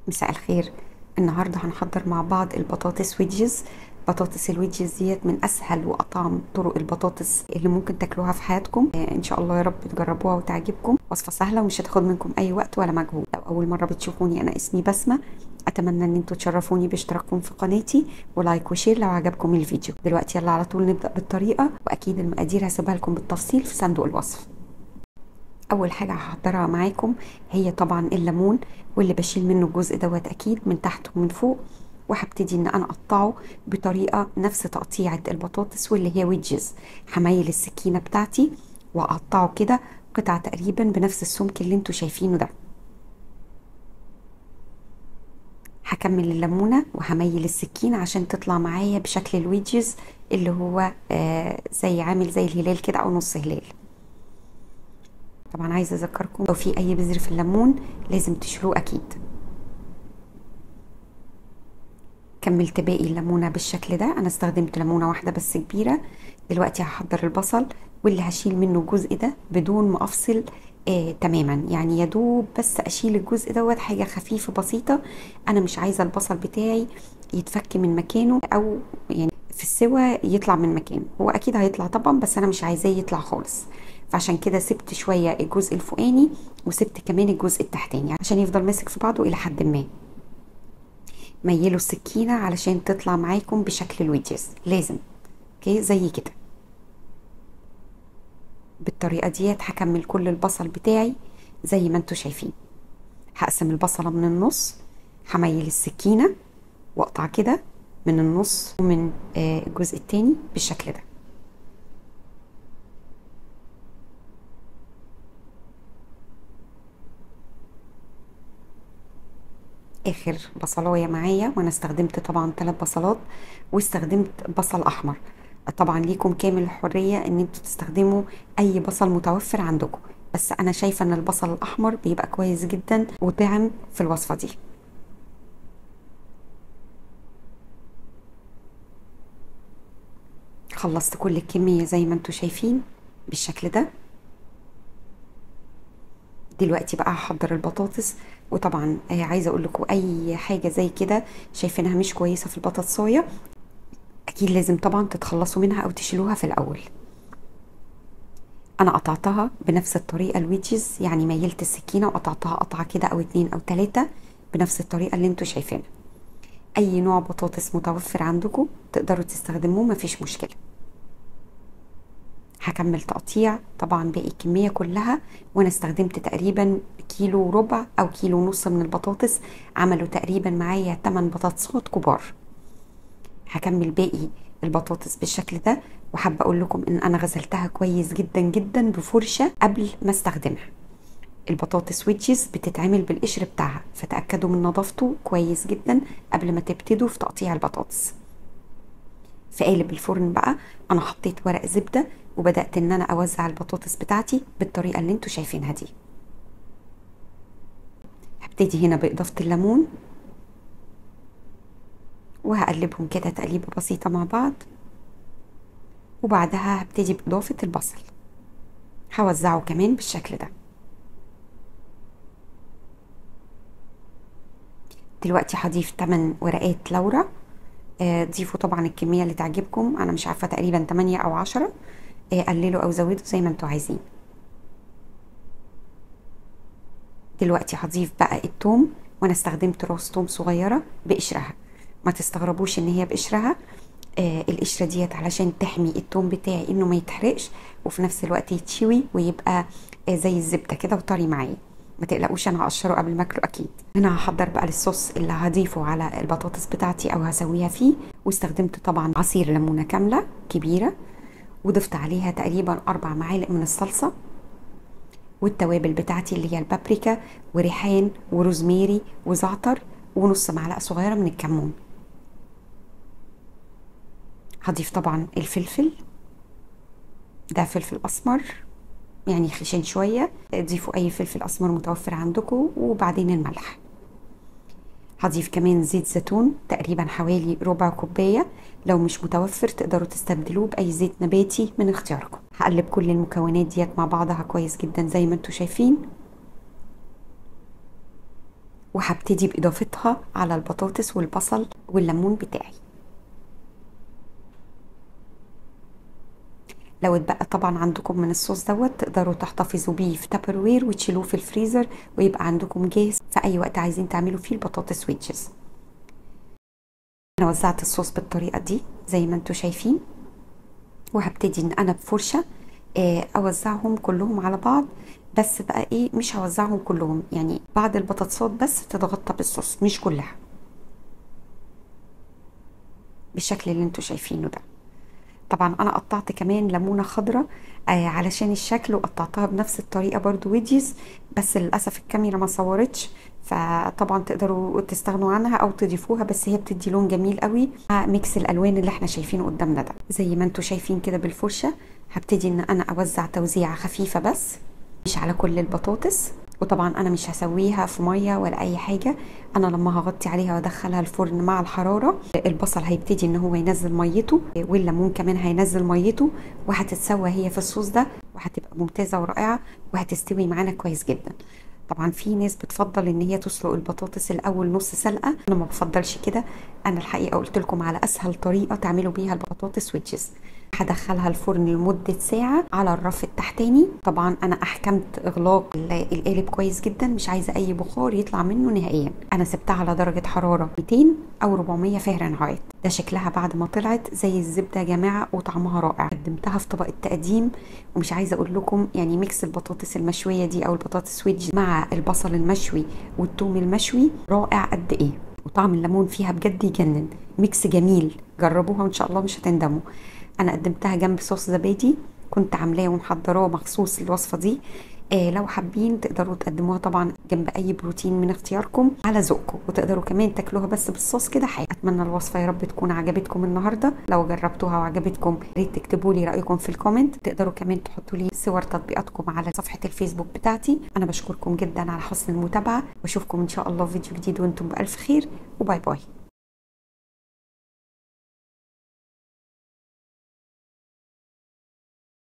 مساء الخير النهارده هنحضر مع بعض البطاطس ويدجز بطاطس الويدجز ديت من اسهل واطعم طرق البطاطس اللي ممكن تاكلوها في حياتكم آه، ان شاء الله يا رب تجربوها وتعجبكم وصفه سهله ومش هتاخد منكم اي وقت ولا مجهود لو اول مره بتشوفوني انا اسمي بسمه اتمنى ان انتوا تشرفوني باشتراككم في قناتي ولايك وشير لو عجبكم الفيديو دلوقتي يلا على طول نبدا بالطريقه واكيد المقادير هسيبها لكم بالتفصيل في صندوق الوصف اول حاجه هحضرها معاكم هي طبعا الليمون واللي بشيل منه الجزء دوت اكيد من تحت ومن فوق وهبتدي ان انا اقطعه بطريقه نفس تقطيعه البطاطس واللي هي ويدجز هميل السكينه بتاعتي واقطعه كده قطع تقريبا بنفس السمك اللي انتوا شايفينه ده هكمل الليمونه وهميل السكينه عشان تطلع معايا بشكل الويدجز اللي هو آه زي عامل زي الهلال كده او نص هلال طبعا عايزه اذكركم لو في اي بذر في الليمون لازم تشيلوه اكيد كملت باقي الليمونه بالشكل ده انا استخدمت ليمونه واحده بس كبيره دلوقتي هحضر البصل واللي هشيل منه الجزء ده بدون ما افصل آه تماما يعني يا دوب بس اشيل الجزء دوت حاجه خفيفه بسيطه انا مش عايزه البصل بتاعي يتفك من مكانه او يعني في السوى يطلع من مكانه هو اكيد هيطلع طبعا بس انا مش عايزاه يطلع خالص فعشان كده سبت شويه الجزء الفوقاني وسبت كمان الجزء التحتاني عشان يفضل ماسك في بعضه الى حد ما ميلوا السكينه علشان تطلع معاكم بشكل الويدجز لازم اوكي زي كده بالطريقه ديت هكمل كل البصل بتاعي زي ما انتوا شايفين هقسم البصله من النص هميل السكينه واقطع كده من النص ومن الجزء التاني بالشكل ده اخر بصلايه معايا وانا استخدمت طبعا ثلاث بصلات واستخدمت بصل احمر طبعا ليكم كامل الحريه ان انتوا تستخدموا اي بصل متوفر عندكم بس انا شايفه ان البصل الاحمر بيبقى كويس جدا وطعم في الوصفه دي خلصت كل الكميه زي ما انتوا شايفين بالشكل ده دلوقتي بقى هحضر البطاطس وطبعا عايزه اقول لكم اي حاجه زي كده شايفينها مش كويسه في البطاطسايه اكيد لازم طبعا تتخلصوا منها او تشيلوها في الاول انا قطعتها بنفس الطريقه الويدجز يعني ميلت السكينه وقطعتها قطعه كده او اتنين او تلاته بنفس الطريقه اللي انتوا شايفينها اي نوع بطاطس متوفر عندكم تقدروا تستخدموه مفيش مشكله هكمل تقطيع طبعا باقي الكميه كلها وانا استخدمت تقريبا كيلو وربع او كيلو ونص من البطاطس عملوا تقريبا معايا 8 بطاطسات كبار هكمل باقي البطاطس بالشكل ده وحابه اقول لكم ان انا غسلتها كويس جدا جدا بفرشه قبل ما استخدمها البطاطس ويدجز بتتعمل بالقشر بتاعها فتاكدوا من نظافته كويس جدا قبل ما تبتدوا في تقطيع البطاطس في قالب الفرن بقى انا حطيت ورق زبده وبدات ان انا اوزع البطاطس بتاعتي بالطريقه اللي انتوا شايفينها دي هبتدي هنا باضافه الليمون وهقلبهم كده تقليبه بسيطه مع بعض وبعدها هبتدي باضافه البصل هوزعه كمان بالشكل ده دلوقتي هضيف 8 ورقات لورا آه ضيفوا طبعا الكميه اللي تعجبكم انا مش عارفه تقريبا 8 او 10 آه قللوا او زودوا زي ما انتوا عايزين دلوقتي هضيف بقى التوم وانا استخدمت راس توم صغيره بقشرها ما تستغربوش ان هي بقشرها آه القشره ديت علشان تحمي التوم بتاعي انه ما يتحرقش وفي نفس الوقت يتشوي ويبقى آه زي الزبده كده وطري معايا ما تقلقوش انا هقشره قبل ما اكله اكيد انا هحضر بقى الصوص اللي هضيفه على البطاطس بتاعتي او هسويها فيه واستخدمت طبعا عصير ليمونه كامله كبيره وضفت عليها تقريبا اربع معالق من الصلصه والتوابل بتاعتي اللي هي البابريكا وريحان وروزميري وزعتر ونص معلقه صغيره من الكمون هضيف طبعا الفلفل ده فلفل اسمر يعني خشن شويه ضيفوا اي فلفل اسمر متوفر عندكم وبعدين الملح هضيف كمان زيت زيتون تقريبا حوالي ربع كوبايه لو مش متوفر تقدروا تستبدلوه باي زيت نباتي من اختياركم هقلب كل المكونات ديت مع بعضها كويس جدا زي ما انتم شايفين وهبتدي باضافتها على البطاطس والبصل والليمون بتاعي لو اتبقى طبعا عندكم من الصوص دوت تقدروا تحتفظوا بيه في تابر وير وتشيلوه في الفريزر ويبقى عندكم جاهز في اي وقت عايزين تعملوا فيه البطاطس ويدجز انا وزعت الصوص بالطريقه دي زي ما انتم شايفين وهبتدي ان انا بفرشه اوزعهم كلهم على بعض بس بقى ايه مش هوزعهم كلهم يعني بعض البطاطسات بس تتغطى بالصوص مش كلها بالشكل اللي انتوا شايفينه ده طبعا انا قطعت كمان ليمونه خضراء آه علشان الشكل وقطعتها بنفس الطريقه برضو ويدجز بس للاسف الكاميرا ما صورتش فطبعا تقدروا تستغنوا عنها او تضيفوها بس هي بتدي لون جميل قوي مع ميكس الالوان اللي احنا شايفينه قدامنا ده زي ما انتوا شايفين كده بالفرشه هبتدي ان انا اوزع توزيعه خفيفه بس مش على كل البطاطس وطبعا انا مش هسويها في ميه ولا اي حاجه انا لما هغطي عليها وادخلها الفرن مع الحراره البصل هيبتدي ان هو ينزل ميته والليمون كمان هينزل ميته وهتتسوى هي في الصوص ده وهتبقى ممتازه ورائعه وهتستوي معانا كويس جدا طبعا في ناس بتفضل ان هي تسلق البطاطس الاول نص سلقه انا ما بفضلش كده انا الحقيقه قلت لكم على اسهل طريقه تعملوا بيها البطاطس ويدجز هدخلها الفرن لمدة ساعة على الرف التحتاني طبعا انا احكمت اغلاق القالب كويس جدا مش عايزة اي بخار يطلع منه نهائيا انا سبتها على درجة حرارة 200 او 400 فهرنهايت ده شكلها بعد ما طلعت زي الزبدة يا جماعة وطعمها رائع قدمتها في طبق التقديم ومش عايزة اقول لكم يعني ميكس البطاطس المشوية دي او البطاطس ويدج مع البصل المشوي والثوم المشوي رائع قد ايه وطعم الليمون فيها بجد يجنن ميكس جميل جربوها وان شاء الله مش هتندموا انا قدمتها جنب صوص زبادي كنت عاملاه ومحضراه مخصوص للوصفه دي آه لو حابين تقدروا تقدموها طبعا جنب اي بروتين من اختياركم على ذوقكم وتقدروا كمان تاكلوها بس بالصوص كده حاجه اتمنى الوصفه يا رب تكون عجبتكم النهارده لو جربتوها وعجبتكم يا ريت تكتبوا لي رايكم في الكومنت تقدروا كمان تحطوا لي صور تطبيقاتكم على صفحه الفيسبوك بتاعتي انا بشكركم جدا على حسن المتابعه واشوفكم ان شاء الله في فيديو جديد وانتم بالف خير وباي باي